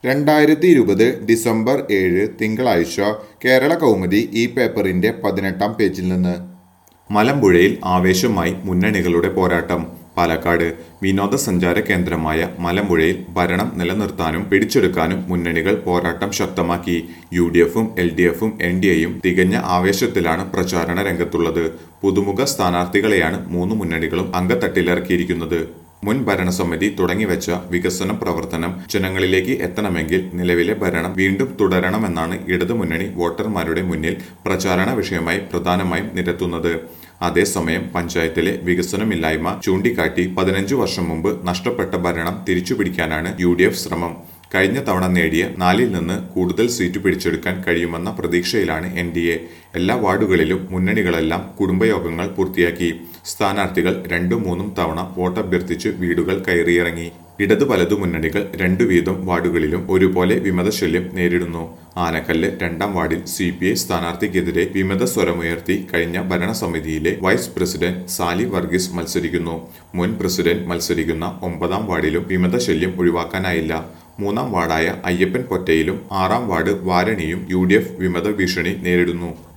രണ്ടായിരത്തി ഇരുപത് ഡിസംബർ ഏഴ് തിങ്കളാഴ്ച കേരള കൗമുദി ഈ പേപ്പറിന്റെ പതിനെട്ടാം പേജിൽ നിന്ന് മലമ്പുഴയിൽ ആവേശമായി മുന്നണികളുടെ പോരാട്ടം പാലക്കാട് വിനോദസഞ്ചാര കേന്ദ്രമായ മലമ്പുഴയിൽ ഭരണം നിലനിർത്താനും പിടിച്ചെടുക്കാനും മുന്നണികൾ പോരാട്ടം ശക്തമാക്കി യു ഡി എഫും എൽ ഡി എഫും എൻ ഡി എയും തികഞ്ഞ ആവേശത്തിലാണ് പ്രചാരണ രംഗത്തുള്ളത് പുതുമുഖ സ്ഥാനാർത്ഥികളെയാണ് മൂന്ന് മുന്നണികളും അങ്കത്തട്ടിലിറക്കിയിരിക്കുന്നത് മുൻ ഭരണസമിതി തുടങ്ങിവെച്ച വികസന പ്രവർത്തനം ജനങ്ങളിലേക്ക് എത്തണമെങ്കിൽ നിലവിലെ ഭരണം വീണ്ടും തുടരണമെന്നാണ് ഇടതുമുന്നണി വോട്ടർമാരുടെ മുന്നിൽ പ്രചാരണ വിഷയമായി പ്രധാനമായും നിരത്തുന്നത് അതേസമയം പഞ്ചായത്തിലെ വികസനമില്ലായ്മ ചൂണ്ടിക്കാട്ടി പതിനഞ്ചു വർഷം മുമ്പ് നഷ്ടപ്പെട്ട ഭരണം തിരിച്ചുപിടിക്കാനാണ് യു ഡി എഫ് ശ്രമം കഴിഞ്ഞ തവണ നേടിയ നാലിൽ നിന്ന് കൂടുതൽ സീറ്റ് പിടിച്ചെടുക്കാൻ കഴിയുമെന്ന പ്രതീക്ഷയിലാണ് എൻ ഡി എ എല്ലാ വാർഡുകളിലും മുന്നണികളെല്ലാം കുടുംബയോഗങ്ങൾ പൂർത്തിയാക്കി സ്ഥാനാർത്ഥികൾ രണ്ടും മൂന്നും തവണ വോട്ടഭ്യർത്ഥിച്ച് വീടുകൾ കയറിയിറങ്ങി ഇടതു വലതു മുന്നണികൾ രണ്ടു വീതം വാർഡുകളിലും ഒരുപോലെ വിമതശല്യം നേരിടുന്നു ആനക്കല്ല് രണ്ടാം വാർഡിൽ സി പി ഐ സ്ഥാനാർത്ഥിക്കെതിരെ വിമത സ്വരമുയർത്തി കഴിഞ്ഞ ഭരണസമിതിയിലെ വൈസ് പ്രസിഡന്റ് സാലി വർഗീസ് മത്സരിക്കുന്നു മുൻ പ്രസിഡന്റ് മത്സരിക്കുന്ന ഒമ്പതാം വാർഡിലും വിമതശല്യം ഒഴിവാക്കാനായില്ല മൂന്നാം വാർഡായ അയ്യപ്പൻ പൊറ്റയിലും ആറാം വാർഡ് വാരണിയും യു ഡി എഫ് വിമത ഭീഷണി നേരിടുന്നു